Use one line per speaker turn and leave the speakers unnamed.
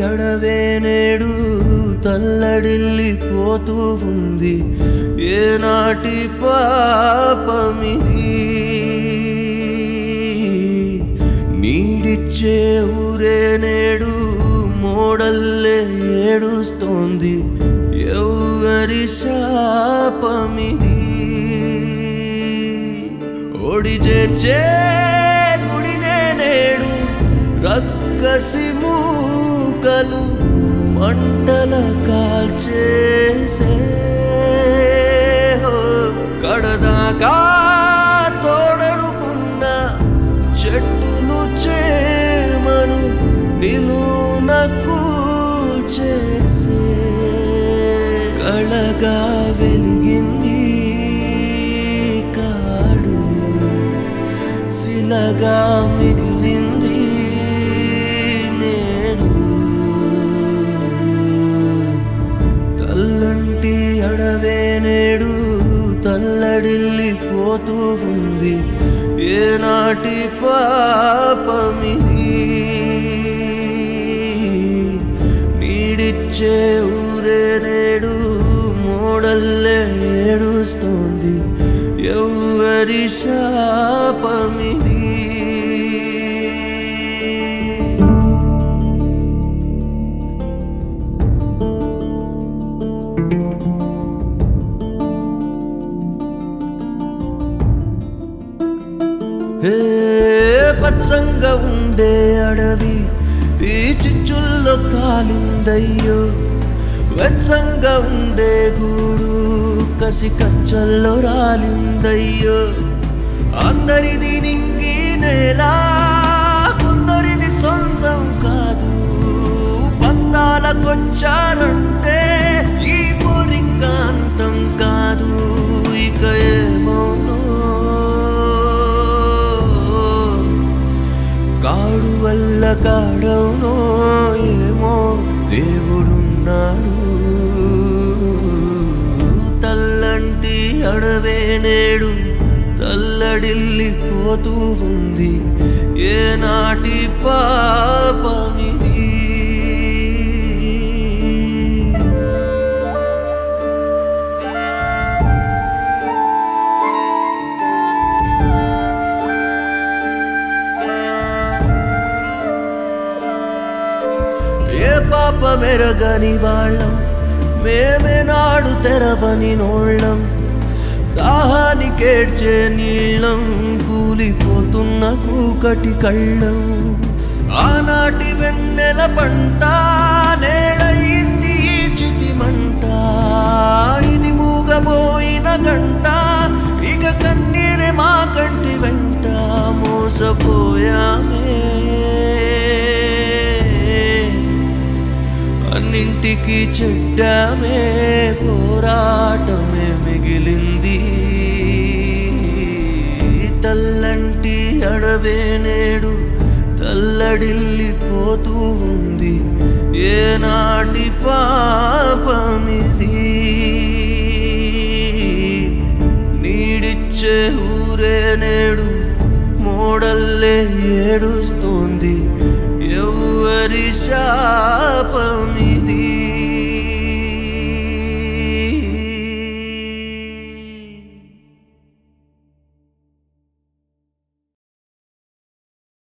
అడవే నేడు తల్లడిల్లిపోతూ ఉంది ఏనాటి పాపమిది నీడిచ్చే ఊరే నేడు మోడల్లే ఏడుస్తోంది ఎవరి శాపమిది ఓడి చేర్చే గుడినే నేడు రక్కసి మూకలు మంటల కాల్చేసే హో, కడదాకా తోడనుకున్న చెట్టును చేమను నిలున కూల్చేసే కళగా వెలిగింది కాడు శిలగా మిగిలింది నేను తల్లంటి అడవే నేడు తల్లడిల్లిపోతూ ఉంది ఏనాటి పాపమిది నీడిచ్చే ఊరే నేడు మోడల్లే ఏడుస్తోంది ఎవరి శాపమిది హే పచ్చంగా ఉండే అడవి ఈ చిచ్చుల్లో కాలిందయ్యో వెచ్చంగా ఉండే గూడు కసి కచ్చల్లో రాలిందయ్యో అందరిది నింగి నేల కొందరిది సొంతం కాదు పంతాలకొచ్చారంటే ఈ పొరింకాంతం కాదు ఇక ఏమౌనో కాడు వల్ల కాడవునో ఏమో దేవుడున్నాడు తల్లంటి అడవే నేడు తల్లడిల్లిపోతూ ఉంది ఏనాటి పాపమిది ఏ పాప మెరగని వాళ్ళం మేమే నాడు తెరవని నోళ్ళం దాహానికేడ్చే నీళ్ళం కూలిపోతున్న కూకటి కళ్ళం ఆనాటి వెన్నెల పంట నేడయింది ఈ చితిమంట ఇది మూగబోయిన గంట ఇక కన్నీరే మా కంటి వెంట మోసపోయామే అన్నింటికి చెడ్డమే పోరాటమే మిగిలింది తల్లంటి అడవే నేడు తల్లడిల్లిపోతూ ఉంది ఏనాటి పాపమిది నీడిచ్చే ఊరే నేడు మోడల్లే ఏడుస్తోంది ఎవరి శా